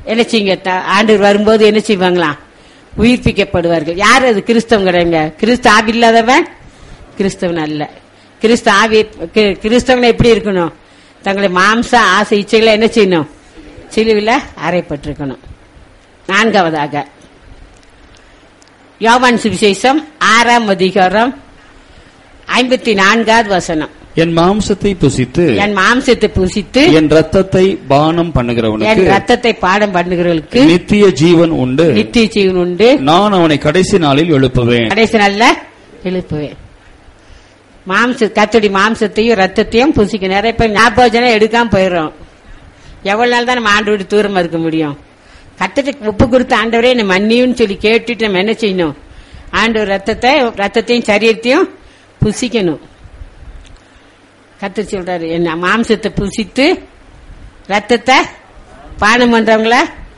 என்ன செய்யுங்க த- ஆண்டவர் வரும்போது என்ன செய்வாங்களாம் உயிர்ப்பிக்கப்படுவார்கள் யார் அது கிறிஸ்தவம் கிடையாங்க கிறிஸ்து ஆவி இல்லாதவன் கிறிஸ்தவன் அல்ல கிறிஸ்து ஆவி கி- கிறிஸ்தவன் எப்படி இருக்கணும் தங்களை மாம்ச ஆசை இச்சைகளை என்ன செய்யணும் சிலுவில அறைப்பட்டிருக்கணும் நான்காவதாக யோவான் சுவிசேஷம் ஆறாம் அதிகாரம் ஐம்பத்தி நான்காவது வசனம் என் மாம்சத்தை புசித்து என் மாம்சத்தை புசித்து என் ரத்தத்தை பானம் என் பண்ணுகிறவனுக்கு ரத்தத்தை பாடம் பண்ணுகிறவர்களுக்கு நித்திய ஜீவன் உண்டு நித்திய ஜீவன் உண்டு நான் அவனை கடைசி நாளில் எழுப்புவேன் கடைசி நாள்ல எழுப்புவேன் மாம்ச கத்தடி மாம்சத்தையும் ரத்தத்தையும் புசிக்க நிறைய பேர் ஞாபகம் எடுக்காம போயிடுறோம் எவ்வளவு நாள் தான் நம்ம ஆண்டு விட்டு தூரமா இருக்க முடியும் கத்தட்டு உப்பு கொடுத்த ஆண்டவரே என்னை மன்னியும்னு சொல்லி கேட்டுட்டு நம்ம என்ன செய்யணும் ஆண்டவர் ரத்தத்தை ரத்தத்தையும் சரீரத்தையும் புசிக்கணும் கத்து சொல்றாரு என்ன மாம்சத்தை புசித்து ரத்தத்தை பானம் பண்றவங்கள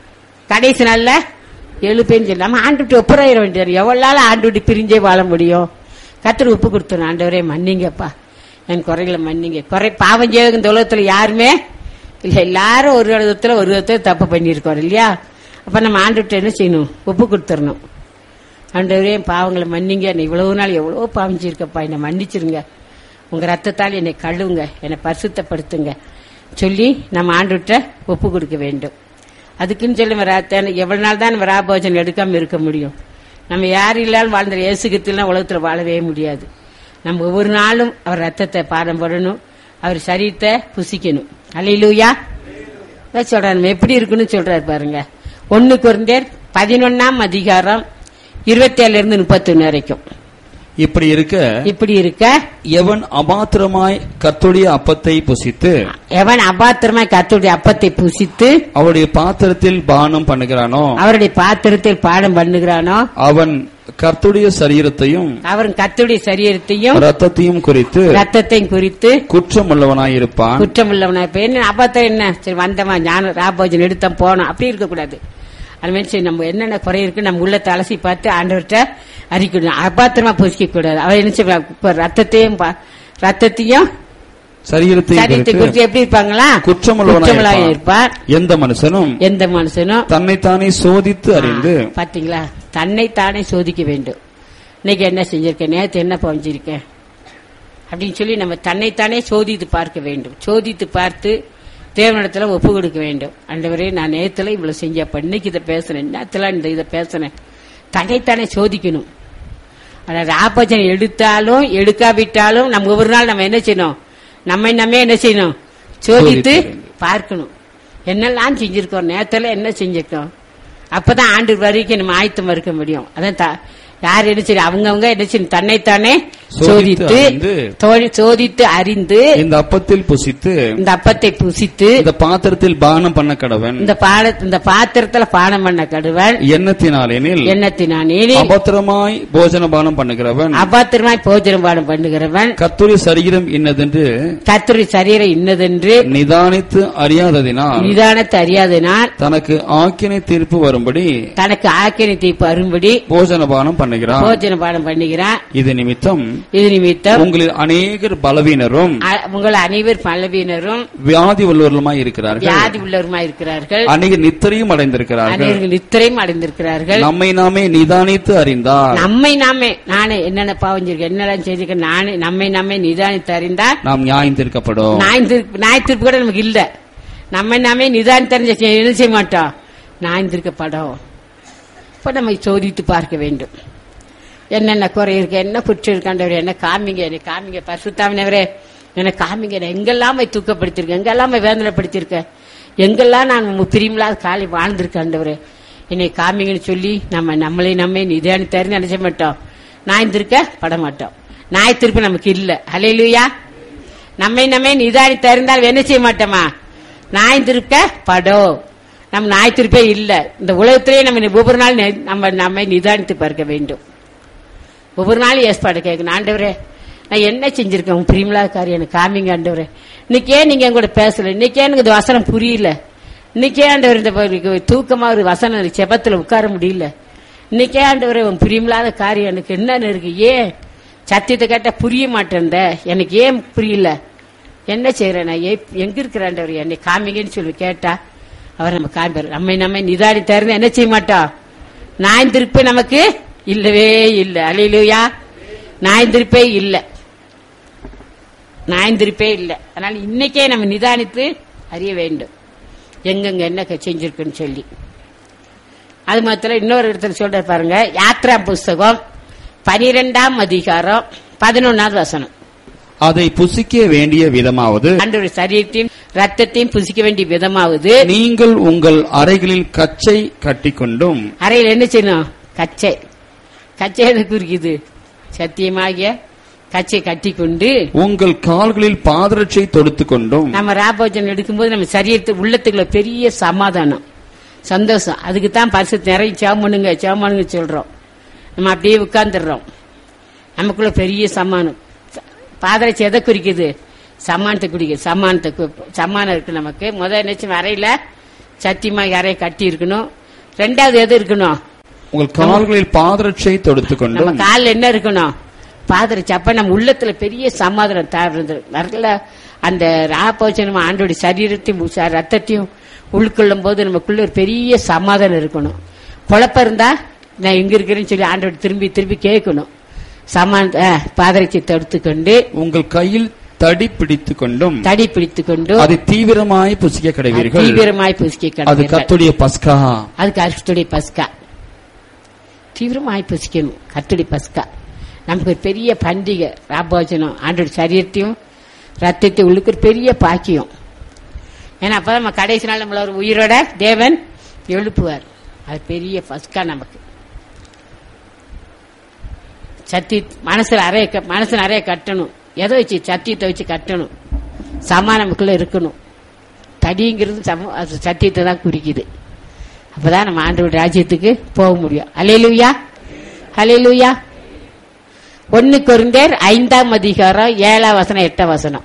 கடைசி நாள்ல எழுப்பேன்னு சொல்லி நம்ம ஆண்டு விட்டு ஒப்புறாயிர வேண்டியது எவ்வளவு நாள் ஆண்டு விட்டு பிரிஞ்சே வாழ முடியும் கத்தர் உப்பு கொடுத்தணும் ஆண்டவரே மன்னிங்கப்பா என் குறைகளை மன்னிங்க குறை பாவம் செய்ய இந்த உலகத்துல யாருமே இல்ல எல்லாரும் ஒரு விதத்துல ஒரு விதத்துல தப்பு பண்ணியிருக்கோம் இல்லையா அப்ப நம்ம ஆண்டு விட்டு என்ன செய்யணும் ஒப்பு கொடுத்துடணும் ஆண்டவரே என் பாவங்களை மன்னிங்க என்னை இவ்வளவு நாள் எவ்வளவு பாவம் செய்யிருக்கப்பா என்னை மன்னிச்சிருங்க உங்க ரத்தத்தால் என்னை கழுவுங்க என்னை பரிசுத்தப்படுத்துங்க சொல்லி நம்ம ஆண்டுகிட்ட ஒப்பு கொடுக்க வேண்டும் அதுக்குன்னு சொல்லி நம்ம ரா- தேன- எவ்வளவு நாள் தான் நம்ம ராபோஜனம் எடுக்காம இருக்க முடியும் நம்ம யார் இல்லாலும் வாழ்ந்த இயேசுகத்திலாம் உலகத்துல வாழவே முடியாது நம்ம ஒவ்வொரு நாளும் அவர் ரத்தத்தை பாடம் போடணும் அவர் சரீரத்தை புசிக்கணும் அல்லையிலூயா அதான் சொல்றாரு நம்ம எப்படி இருக்குன்னு சொல்றாரு பாருங்க ஒன்னு குறைந்தேர் பதினொன்னாம் அதிகாரம் இருபத்தி ஏழுல இருந்து முப்பத்தொன்னு வரைக்கும் இப்படி இருக்க இப்படி இருக்க எவன் அபாத்திரமாய் கர்த்தருடைய அப்பத்தை புசித்து எவன் அபாத்திரமாய் கர்த்தருடைய அப்பத்தை புசித்து அவருடைய பாத்திரத்தில் பானம் பண்ணுகிறானோ அவருடைய பாத்திரத்தில் பாடம் பண்ணுகிறானோ அவன் கர்த்தருடைய சரீரத்தையும் அவன் கர்த்தருடைய சரீரத்தையும் ரத்தத்தையும் குறித்து ரத்தத்தையும் குறித்து குற்றமுள்ளவனாயிருப்பான் குற்றமுள்ளவனா இப்ப என்ன அபாத்திரம் என்ன சரி வந்தவன் ஞான ராபோஜன் எடுத்தோம் போனோம் அப்படி இருக்கக்கூடாது அது மாதிரி சரி நம்ம என்னென்ன குறை இருக்கு நம்ம உள்ள அலசி பார்த்து ஆண்டவர்கிட்ட அறிக்கணும் அபாத்திரமா புசிக்க கூடாது அவர் என்ன செய்வார் இப்ப ரத்தத்தையும் பா- ரத்தத்தையும் சரீரத்தையும் சரீரத்தை குறித்து குறித்து எப்படி இருப்பாங்களா குற்றமுள்ளவனாயிருப்பான் இருப்பார் எந்த மனுஷனும் எந்த மனுஷனும் தன்னைத்தானே சோதித்து அறிந்து பாத்தீங்களா தன்னை தானே சோதிக்க வேண்டும் இன்னைக்கு என்ன செஞ்சிருக்கேன் நேத்து என்ன பவஞ்சிருக்கேன் அப்படின்னு சொல்லி நம்ம தன்னைத்தானே சோதித்து பார்க்க வேண்டும் சோதித்து பார்த்து தேவனிடத்துல ஒப்பு கொடுக்க வேண்டும் ஆண்டவரே நான் நேத்துல இவ்வளவு செஞ்சப்ப இன்னைக்கு இதை பேசுனேன் நேத்துல இந்த இதை பேசுனேன் தன்னைத்தானே சோதிக்கணும் ஆனா ராபஜன் எடுத்தாலும் எடுக்காவிட்டாலும் நம்ம ஒவ்வொரு நாள் நம்ம என்ன செய்யணும் நம்மை நம்ம என்ன செய்யணும் சோதித்து சோதித்து. பார்க்கணும் என்னெல்லாம் செஞ்சிருக்கோம் நேத்துல என்ன செஞ்சிருக்கோம் அப்பதான் ஆண்டு வரைக்கும் நம்ம ஆயத்தம் இருக்க முடியும் அதான் த- யார் என்ன செய்யும் அவங்கவங்க என்ன செய்யணும் தன்னைத்தானே சோதித்து சோதித்து அறிந்து. தோழி- சோதித்து அறிந்து இந்த அப்பத்தில் புசித்து இந்த அப்பத்தை புசித்து இந்த பாத்திரத்தில் பானம் பண்ண கடவன் இந்த பாட இந்த பாத்திரத்துல பானம் பண்ண கடுவன் எண்ணத்தினாலெனில் எண்ணத்தினானே அபத்திரமாய் போஜன பானம் பண்ணுகிறவன் அபாத்திரமாய் போஜனம் பானம் பண்ணுகிறவன் கர்த்தருடைய சரீரம் இன்னதென்று கத்துரி சரீரம் இன்னதென்று நிதானித்து அறியாததினால் நிதானத்தை அறியாதனால் தனக்கு ஆக்கினை தீர்ப்பு வரும்படி தனக்கு ஆக்கினை தீர்ப்பு அரும்படி போஜன பானம் பண்ணுகிறான் போஜன பானம் பண்ணுகிறான் இது நிமித்தம் இது நிமித்தம் உங்களில் அநேகர் பலவீனரும் அ- உங்கள் அனைவர் பலவீனரும் வியாதி உள்ளவர்களுமாய் இருக்கிறார்கள் வியாதி உள்ளவருமாய் இருக்கிறார்கள் அநேகர் நித்திரையும் அடைந்திருக்கிறார்கள் அனைவர்கள் நித்திரையும் அடைந்திருக்கிறார்கள் நம்மை நாமே நிதானித்து அறிந்தால் நம்மை நாமே நானே என்னென்ன பாவஞ்சிருக்கேன் என்னெல்லாம் செஞ்சிருக்கேன் நானே நம்மை நாமே நிதானித்து அறிந்தால் நாம் நியாயம் தீர்க்கப்படும் நாய்ந்திருப்பு நாய்த்திருப்பு கூட நமக்கு இல்ல நம்மை நாமே நிதானித்து அறிஞ்ச செய்- என்ன செய்ய மாட்டோம் நாய்ந்திருக்கப்படும் இப்ப நம்ம சோதித்து பார்க்க வேண்டும் என்னென்ன குறை இருக்கு என்ன குற்றம் இருக்காண்டவர் என்ன காமிங்க என்ன காமிங்க பரிசுத்தாவினவரே என்ன காமிங்க என்ன எங்கெல்லாம் போய் தூக்கப்படுத்திருக்கேன் எங்கெல்லாம் போய் வேதனைப்படுத்திருக்கேன் எங்கெல்லாம் நான் உங்க பிரியமில்லாத காலை வாழ்ந்திருக்காண்டவரே என்னை காமிங்கன்னு சொல்லி நம்ம நம்மளை நம்மை நிதானித்தாருன்னு நினைச்ச மாட்டோம் நாய்ந்திருக்க பட மாட்டோம் நாய் திருப்பி நமக்கு இல்ல அலையிலுயா நம்மை நம்மை நிதானித்து அறிந்தால் என்ன செய்ய மாட்டோமா நாய் திருக்க படோ நம்ம நாய் திருப்பே இல்ல இந்த உலகத்திலேயே நம்ம ஒவ்வொரு நாள் நெ- நம்ம நம்மை நிதானித்து பார்க்க வேண்டும் ஒவ்வொரு நாளும் ஏற்பாடு கேட்கணும் ஆண்டவரே நான் என்ன செஞ்சிருக்கேன் உன் பிரியமில்லாத காரியம் எனக்கு காமிங்க ஆண்டவரே இன்னைக்கே நீங்க என் கூட பேசல இன்னைக்கே எனக்கு இந்த வசனம் புரியல இன்னைக்கே ஆண்டவர் இந்த ப- தூக்கமா ஒரு வசனம் எனக்கு செபத்துல உட்கார முடியல இன்னைக்கே ஆண்டவரே உன் பிரியமில்லாத காரியம் எனக்கு என்னன்னு இருக்கு ஏன் சத்தியத்தை கேட்டா புரிய மாட்டேன்த எனக்கு ஏன் புரியல என்ன செய்யறேன் நான் ஏ- எங்க இருக்கிற ஆண்டவர் என்னை காமிங்கன்னு சொல்லி கேட்டா அவர் நம்ம காண்பார் நம்மை நம்மை நிதானி திறந்து என்ன செய்ய மாட்டோம் நாயின் திருப்பி நமக்கு இல்லவே இல்லை அலையிலுயா நாயின் திருப்பே இல்லை நாயின் திருப்பே இல்லை அதனால இன்னைக்கே நம்ம நிதானித்து அறிய வேண்டும் எங்கெங்க என்ன க- செஞ்சிருக்குன்னு சொல்லி அது மாத்திரம் இன்னொரு இடத்துல சொல்ற பாருங்க யாத்ரா புஸ்தகம் பனிரெண்டாம் அதிகாரம் பதினொன்னாவது வசனம் அதை புசிக்க வேண்டிய விதமாவது ஆண்டவர் சரீரத்தையும் ரத்தத்தையும் புசிக்க வேண்டிய விதமாவது நீங்கள் உங்கள் அறைகளில் கச்சை கட்டிக்கொண்டும் அறையில் என்ன செய்யணும் கச்சை கச்சை எதை குறிக்குது சத்தியமாகிய கச்சை கட்டி கொண்டு உங்கள் கால்களில் பாதரட்சை தொடுத்துக் கொண்டும் நம்ம ராபோஜனம் எடுக்கும்போது நம்ம சரீரத்து உள்ளத்துக்குள்ள பெரிய சமாதானம் சந்தோஷம் அதுக்கு தான் பரிசு நிறைய சேமனுங்க சேமனுங்க சொல்றோம் நம்ம அப்படியே உட்கார்ந்துடுறோம் நமக்குள்ள பெரிய சமானம் பாதரட்சி எதை குறிக்குது சமானத்தை குறிக்குது சமானத்தை கு- சமானம் இருக்கு நமக்கு முதல் நினைச்சு அறையில சத்தியமா அறையை கட்டி இருக்கணும் ரெண்டாவது எது இருக்கணும் உங்கள் கால்களில் பாதரட்சை தொடுத்துக் நம்ம கொண்டும் காலில் என்ன இருக்கணும் பாதரட்சி அப்ப நம்ம உள்ளத்துல பெரிய சமாதானம் தேவை நல்ல அந்த ராப்போச்சனம் ஆண்டோடைய சரீரத்தையும் உ- ச- ரத்தத்தையும் உள்கொள்ளும் போது நமக்குள்ள ஒரு பெரிய சமாதானம் இருக்கணும் குழப்பம் இருந்தா நான் எங்க இருக்கிறேன்னு சொல்லி ஆண்டோட திரும்பி திரும்பி கேட்கணும் சமான பாதரட்சி தடுத்துக்கொண்டு உங்கள் கையில் தடி பிடித்துக் கொண்டும் தடி பிடித்துக் கொண்டு அதை தீவிரமாய் புசிக்க கிடைவீர்கள் தீவிரமாய் புசிக்க அது கடவீர்கள். கத்துடைய பஸ்கா அதுக்கு கர்த்தருடைய பஸ்கா தீவிரமாய் புசிக்கணும் கர்த்தருடைய பஸ்கா நமக்கு ஒரு பெரிய பண்டிகை ராபோஜனம் ஆண்டோட சரீரத்தையும் ரத்தத்தை உள்ளுக்கு ஒரு பெரிய பாக்கியம் ஏன்னா அப்பதான் நம்ம கடைசி நாள் நம்மள ஒரு உயிரோட தேவன் எழுப்புவார் அது பெரிய பஸ்கா நமக்கு சத்தி மனசுல அறைய க- மனசு நிறைய கட்டணும் எதை வச்சு சத்தியத்தை வச்சு கட்டணும் சமா நமக்குள்ள இருக்கணும் தடிங்கிறது சம அது சத்தியத்தை தான் குறிக்குது அப்பதான் நம்ம ஆண்டவர் ராஜ்யத்துக்கு போக முடியும் அலையலுயா அலையலுயா ஒன்னு கொரிந்தேர் ஐந்தாம் அதிகாரம் ஏழாம் வசனம் எட்டாம் வசனம்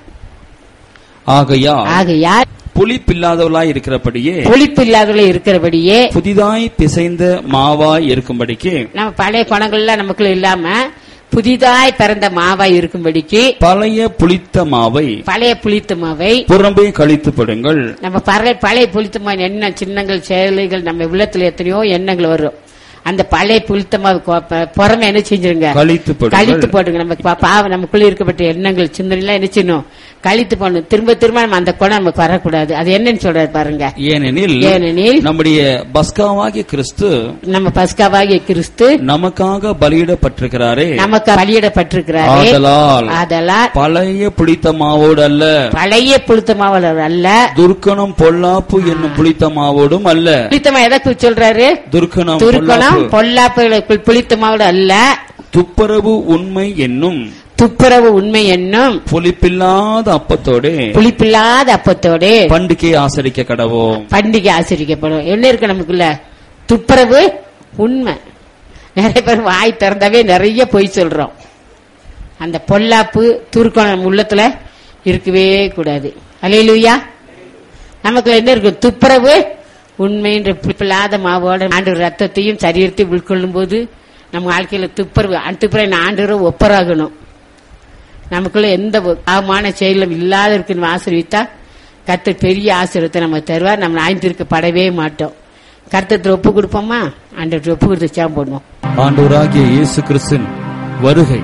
ஆகையா ஆகையா புளிப்பில்லாதவளாய் இருக்கிறபடியே புளிப்பு இல்லாதவர்கள் இருக்கிறபடியே புதிதாய் பிசைந்த மாவாய் இருக்கும்படிக்கு நம்ம பழைய குணங்கள்லாம் நமக்குள்ள இல்லாம புதிதாய் பிறந்த மாவாய் இருக்கும்படிக்கு பழைய புளித்த மாவை பழைய புளித்த மாவை புறம்பே கழித்து படுங்கள் நம்ம பழைய பழைய புளித்தமா என்ன சின்னங்கள் செயல்கள் நம்ம உள்ளத்துல எத்தனையோ எண்ணங்கள் வரும் அந்த பழைய புளித்தமா புறமே என்ன செஞ்சிருங்க கழித்து கழித்து படுங்கள் போடுங்க நம்ம பா- பாவம் நமக்குள்ள இருக்கப்பட்ட எண்ணங்கள் சிந்தனை எல்லாம் என்ன செய்யணும் கழித்து போடணும் திரும்ப திரும்ப நம்ம அந்த குணம் நமக்கு வரக்கூடாது அது என்னன்னு சொல்றாரு பாருங்க ஏனெனில் ஏனெனில் நம்முடைய பஸ்காவாகிய கிறிஸ்து நம்ம பஸ்காவாகிய கிறிஸ்து நமக்காக பலியிடப்பட்டிருக்கிறாரே நமக்கு பலியிடப்பட்டிருக்கிறாரே ஆதலால் ஆதலால் பழைய புளித்த மாவோடு அல்ல பழைய புளித்தமாவளர் அல்ல துர்க்கணம் பொல்லாப்பு என்னும் புளித்த மாவோடும் அல்ல புளித்தமா எதை குறிச்சு சொல்றாரு துர்க்கணம் துருக்கணம் பொல்லாப்பு பொல்லாப்பு புளித்தமாவோட அல்ல துப்பரவு உண்மை என்னும் துப்புரவு உண்மை என்னும் புளிப்பில்லாத அப்பத்தோடு புளிப்பில்லாத அப்பத்தோடு பண்டிகை ஆசரிக்க கடவோம் பண்டிகை ஆசிரிக்கப்படும் என்ன இருக்கு நமக்குள்ள துப்புரவு உண்மை நிறைய பேர் வாய் திறந்தாவே நிறைய பொய் சொல்றோம் அந்த பொல்லாப்பு துருக்கம் நம்ம உள்ளத்துல இருக்கவே கூடாது அலையிலுயா நமக்குள்ள என்ன இருக்கு துப்புரவு உண்மைன்ற பிள்ளாத மாவோட ஆண்டு ரத்தத்தையும் சரீரத்தையும் உட்கொள்ளும் போது நம்ம வாழ்க்கையில துப்புரவு அந்த துப்புரவு ஆண்டு ஒப்பராகணும் நமக்குள்ள எந்த ஒரு பாவமான செயலும் இல்லாத இருக்குன்னு ஆசீர்வித்தா கர்த்தர் பெரிய ஆசீர்வத்தை நம்ம தருவார் நம்ம ஆய்ந்திருக்கப்படவே மாட்டோம் கர்த்தத்தில் ஒப்பு கொடுப்போமா ஆண்டவர் ஒப்பு கொடுத்து சேம் போடுவோம் ஆண்டவராகிய இயேசு கிறிஸ்தின் வருகை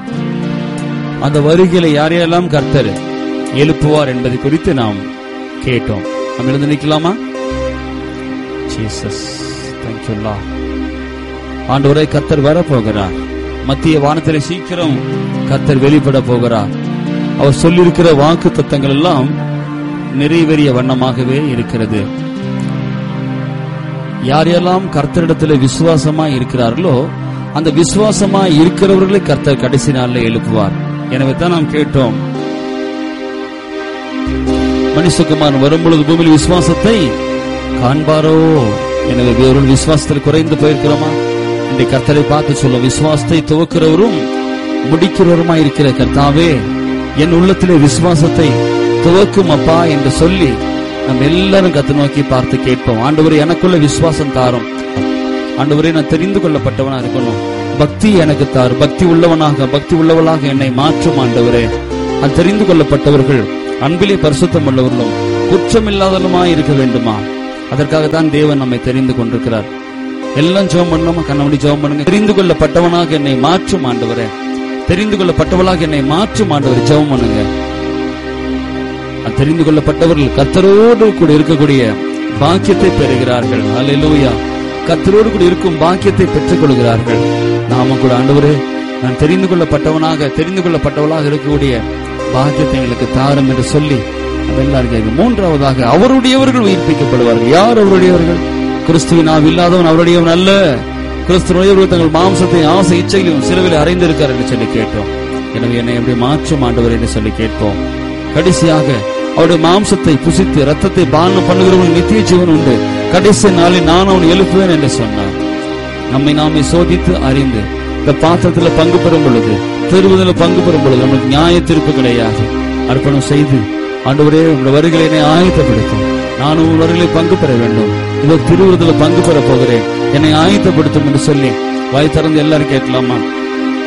அந்த வருகையில யாரையெல்லாம் கர்த்தர் எழுப்புவார் என்பதை குறித்து நாம் கேட்டோம் நம்ம எழுந்து நிக்கலாமா ஜீசஸ் தேங்க்யூல்லா ஆண்டவரை கர்த்தர் வர போகிறார் மத்திய வானத்திலே சீக்கிரம் கர்த்தர் வெளிப்பட போகிறார் அவர் சொல்லியிருக்கிற வாக்கு தத்தங்கள் எல்லாம் நிறைவேறிய வண்ணமாகவே இருக்கிறது யாரெல்லாம் கர்த்தரிடத்தில் விசுவாசமா இருக்கிறார்களோ அந்த விசுவாசமா இருக்கிறவர்களை கர்த்தர் கடைசி நாளில் எழுப்புவார் எனவே தான் நாம் கேட்டோம் மனுஷகுமார் வரும்பொழுது பூமியில் விசுவாசத்தை காண்பாரோ எனவே வேறொரு விசுவாசத்தில் குறைந்து போயிருக்கிறோமா இன்றைய கர்த்தரை பார்த்து சொல்லும் விசுவாசத்தை துவக்கிறவரும் முடிக்கிறவருமா இருக்கிற கர்த்தாவே என் உள்ளத்திலே விசுவாசத்தை துவக்கும் அப்பா என்று சொல்லி நம்ம எல்லாரும் கத்து நோக்கி பார்த்து கேட்போம் ஆண்டவரே எனக்குள்ள விசுவாசம் தாரும் ஆண்டவரே நான் தெரிந்து கொள்ளப்பட்டவனா இருக்கணும் பக்தி எனக்கு தார் பக்தி உள்ளவனாக பக்தி உள்ளவளாக என்னை மாற்றும் ஆண்டவரே நான் தெரிந்து கொள்ளப்பட்டவர்கள் அன்பிலே பரிசுத்தம் உள்ளவர்களும் குற்றமில்லாதவருமாய் இருக்க வேண்டுமா அதற்காக தான் தேவன் நம்மை தெரிந்து கொண்டிருக்கிறார் எல்லாம் ஜெபம் பண்ணாம கண்ணமணி ஜெபம் பண்ணுங்க தெரிந்து கொள்ளப்பட்டவனாக என்னை மாற்றும் ஆண்டவரே தெரிந்து கொள்ளப்பட்டவளாக என்னை மாற்றும் ஆண்டவர் ஜெபம் பண்ணுங்க அது தெரிந்து கொள்ளப்பட்டவர்கள் கத்தரோடு கூட இருக்கக்கூடிய பாக்கியத்தை பெறுகிறார்கள் அல்லேலூயா கத்தரோடு கூட இருக்கும் பாக்கியத்தை பெற்றுக் கொள்கிறார்கள் நாம கூட ஆண்டவரே நான் தெரிந்து கொள்ளப்பட்டவனாக தெரிந்து கொள்ளப்பட்டவளாக இருக்கக்கூடிய பாக்கியத்தை எங்களுக்கு தாரும் என்று சொல்லி அதெல்லாம் கேட்கும் மூன்றாவதாக அவருடையவர்கள் உயிர்ப்பிக்கப்படுவார்கள் யார் அவருடையவர்கள் கிறிஸ்துவின் ஆவி இல்லாதவன் அவருடையவன் அல்ல கிறிஸ்துவர்கள் தங்கள் மாம்சத்தை ஆசை இச்சையிலும் சிலுவையில் அறைந்திருக்கார் என்று சொல்லி கேட்டோம் எனவே என்னை எப்படி மாற்றும் ஆண்டவர் என்று சொல்லி கேட்போம் கடைசியாக அவருடைய மாம்சத்தை புசித்து ரத்தத்தை பானம் பண்ணுகிறவர்கள் நித்திய ஜீவன் உண்டு கடைசி நாளில் நான் அவன் எழுப்புவேன் என்று சொன்னார் நம்மை நாமே சோதித்து அறிந்து இந்த பாத்திரத்துல பங்கு பெறும் பொழுது திருவதில் பங்கு பெறும் பொழுது நமக்கு நியாய தீர்ப்பு கிடையாது அர்ப்பணம் செய்து ஆண்டவரே உங்களுடைய வருகளை என்னை ஆயத்தப்படுத்தும் நானும் உங்கள் வருகளை பங்கு பெற வேண்டும் இதோ திருவிருதில் பங்கு பெற போகிறேன் என்னை ஆயத்தப்படுத்தும் என்று சொல்லி வாய் திறந்து எல்லாரும் கேட்கலாமா